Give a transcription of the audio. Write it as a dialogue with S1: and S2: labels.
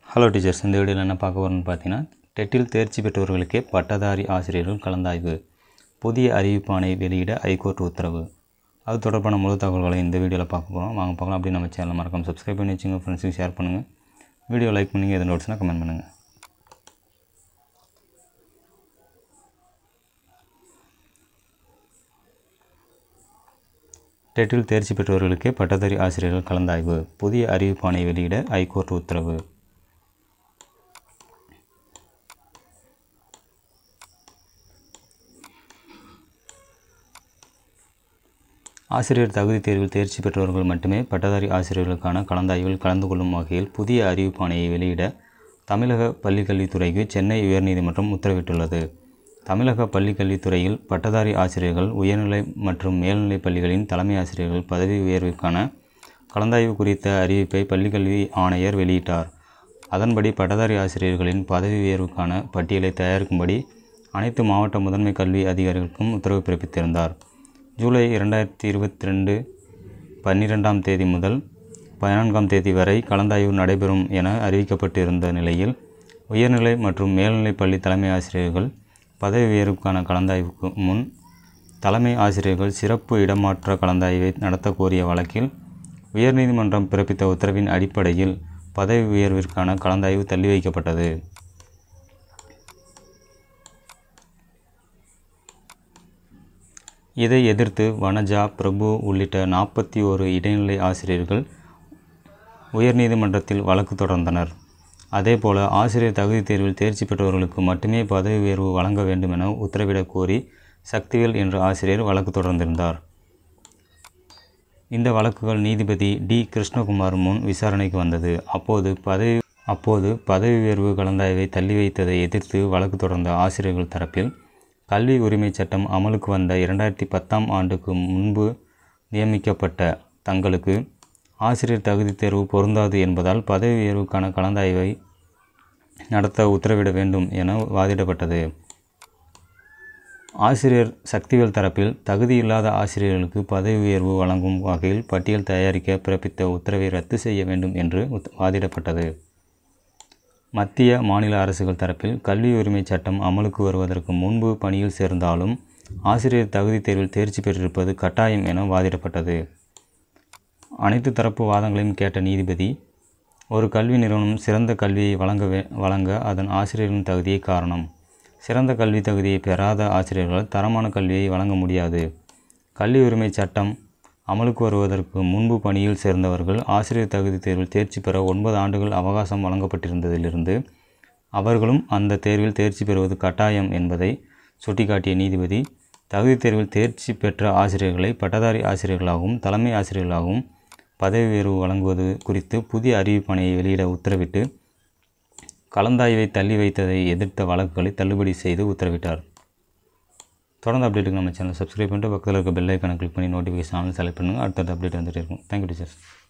S1: hello teachers இந்த வீடியோவில் என்ன பார்க்க போகிறோம்னு பார்த்தீங்கன்னா டெட்டில் தேர்ச்சி பெற்றவர்களுக்கே பட்டதாரி ஆசிரியர்கள் கலந்தாய்வு புதிய அறிவிப்பானை வெளியிட ஹைகோர்ட் உத்தரவு அது தொடர்பான முழு தகவல்களை இந்த வீடியோவில் பார்க்க போகிறோம் வாங்க பார்க்கலாம் அப்படி நம்ம சேனலை மறக்காம சப்ஸ்கிரைப் பண்ணி வச்சுங்க ஃப்ரெண்ட்ஸுக்கு ஷேர் பண்ணுங்கள் வீடியோ லைக் பண்ணுங்கள் எது நோட்ஸ்னால் கமெண்ட் பண்ணுங்கள் டெட்டில் தேர்ச்சி பெற்றவர்களுக்கே பட்டதாரி ஆசிரியர்கள் கலந்தாய்வு புதிய அறிவிப்பானை வெளியிட ஹைகோர்ட் உத்தரவு ஆசிரியர் தகுதி தேர்வில் தேர்ச்சி பெற்றவர்கள் மட்டுமே பட்டதாரி ஆசிரியர்களுக்கான கலந்தாய்வில் கலந்து கொள்ளும் வகையில் புதிய அறிவிப்பாணையை வெளியிட தமிழக பள்ளிக்கல்வித்துறைக்கு சென்னை உயர்நீதிமன்றம் உத்தரவிட்டுள்ளது தமிழக பள்ளிக்கல்வித்துறையில் பட்டதாரி ஆசிரியர்கள் உயர்நிலை மற்றும் மேல்நிலைப் பள்ளிகளின் தலைமை ஆசிரியர்கள் பதவி உயர்விற்கான கலந்தாய்வு குறித்த அறிவிப்பை பள்ளிக்கல்வி ஆணையர் வெளியிட்டார் அதன்படி பட்டதாரி ஆசிரியர்களின் பதவி உயர்வுக்கான பட்டியலை தயாரிக்கும்படி அனைத்து மாவட்ட முதன்மை கல்வி அதிகாரிகளுக்கும் உத்தரவு பிறப்பித்திருந்தார் ஜூலை இரண்டாயிரத்தி இருபத்தி ரெண்டு பன்னிரெண்டாம் தேதி முதல் பதினான்காம் தேதி வரை கலந்தாய்வு நடைபெறும் என அறிவிக்கப்பட்டிருந்த நிலையில் உயர்நிலை மற்றும் மேல்நிலைப் பள்ளி தலைமை ஆசிரியர்கள் பதவி உயர்வுக்கான கலந்தாய்வுக்கு முன் தலைமை ஆசிரியர்கள் சிறப்பு இடமாற்ற கலந்தாய்வை நடத்த கோரிய வழக்கில் உயர்நீதிமன்றம் பிறப்பித்த உத்தரவின் அடிப்படையில் பதவி உயர்விற்கான கலந்தாய்வு தள்ளி வைக்கப்பட்டது இதை எதிர்த்து வனஜா பிரபு உள்ளிட்ட நாற்பத்தி ஓரு இடைநிலை ஆசிரியர்கள் உயர்நீதிமன்றத்தில் வழக்கு தொடர்ந்தனர் அதேபோல ஆசிரியர் தகுதி தேர்வில் தேர்ச்சி பெற்றவர்களுக்கு மட்டுமே பதவி உயர்வு வழங்க வேண்டும் என உத்தரவிடக் கோரி சக்திவேல் என்ற ஆசிரியர் வழக்கு தொடர்ந்திருந்தார் இந்த வழக்குகள் நீதிபதி டி கிருஷ்ணகுமார் முன் விசாரணைக்கு வந்தது அப்போது பதவி அப்போது பதவி உயர்வு கலந்தாய்வை தள்ளி வைத்ததை எதிர்த்து வழக்கு தொடர்ந்த ஆசிரியர்கள் தரப்பில் கல்வி உரிமைச் சட்டம் அமலுக்கு வந்த இரண்டாயிரத்தி பத்தாம் ஆண்டுக்கு முன்பு நியமிக்கப்பட்ட தங்களுக்கு ஆசிரியர் தகுதி தேர்வு பொருந்தாது என்பதால் பதவி உயர்வுக்கான கலந்தாய்வை நடத்த உத்தரவிட வேண்டும் என வாதிடப்பட்டது ஆசிரியர் சக்திவேல் தரப்பில் தகுதியில்லாத ஆசிரியர்களுக்கு பதவி உயர்வு வழங்கும் வகையில் பட்டியல் தயாரிக்க பிறப்பித்த உத்தரவை ரத்து செய்ய வேண்டும் என்று வாதிடப்பட்டது மத்திய மாநில அரசுகள் தரப்பில் கல்வி உரிமை சட்டம் அமலுக்கு வருவதற்கு முன்பு பணியில் சேர்ந்தாலும் ஆசிரியர் தகுதி தேர்வில் தேர்ச்சி பெற்றிருப்பது கட்டாயம் என வாதிடப்பட்டது அனைத்து தரப்பு வாதங்களையும் கேட்ட நீதிபதி ஒரு கல்வி நிறுவனம் சிறந்த கல்வியை வழங்க வழங்க அதன் ஆசிரியர்களின் தகுதியை காரணம் சிறந்த கல்வி தகுதியை பெறாத ஆசிரியர்கள் தரமான கல்வியை வழங்க முடியாது கல்வி உரிமை சட்டம் அமலுக்கு வருவதற்கு முன்பு பணியில் சேர்ந்தவர்கள் ஆசிரியர் தகுதி தேர்வில் தேர்ச்சி பெற ஒன்பது ஆண்டுகள் அவகாசம் வழங்கப்பட்டிருந்ததிலிருந்து அவர்களும் அந்த தேர்வில் தேர்ச்சி பெறுவது கட்டாயம் என்பதை சுட்டிக்காட்டிய நீதிபதி தகுதி தேர்வில் தேர்ச்சி பெற்ற ஆசிரியர்களை பட்டதாரி ஆசிரியர்களாகவும் தலைமை ஆசிரியர்களாகவும் பதவி உயர்வு வழங்குவது குறித்து புதிய அறிவிப்பணையை வெளியிட உத்தரவிட்டு கலந்தாய்வை தள்ளி வைத்ததை எதிர்த்த வழக்குகளை தள்ளுபடி செய்து உத்தரவிட்டார் தொடர்ந்து அப்டேட்டுக்கு நம்ம சேனல் சப்ஸ்கிரைப் பண்ணிட்டு பக்கத்தில் இருக்க பெல் ஐக்கானை கிளிக் பண்ணி நோட்டிஃபிகேஷன் ஆன் செலக்ட் பண்ணுங்கள் அடுத்தடுத்த அப்டேட் வந்துகிட்டே இருக்கும் தேங்க்யூ டீச்சர்ஸ்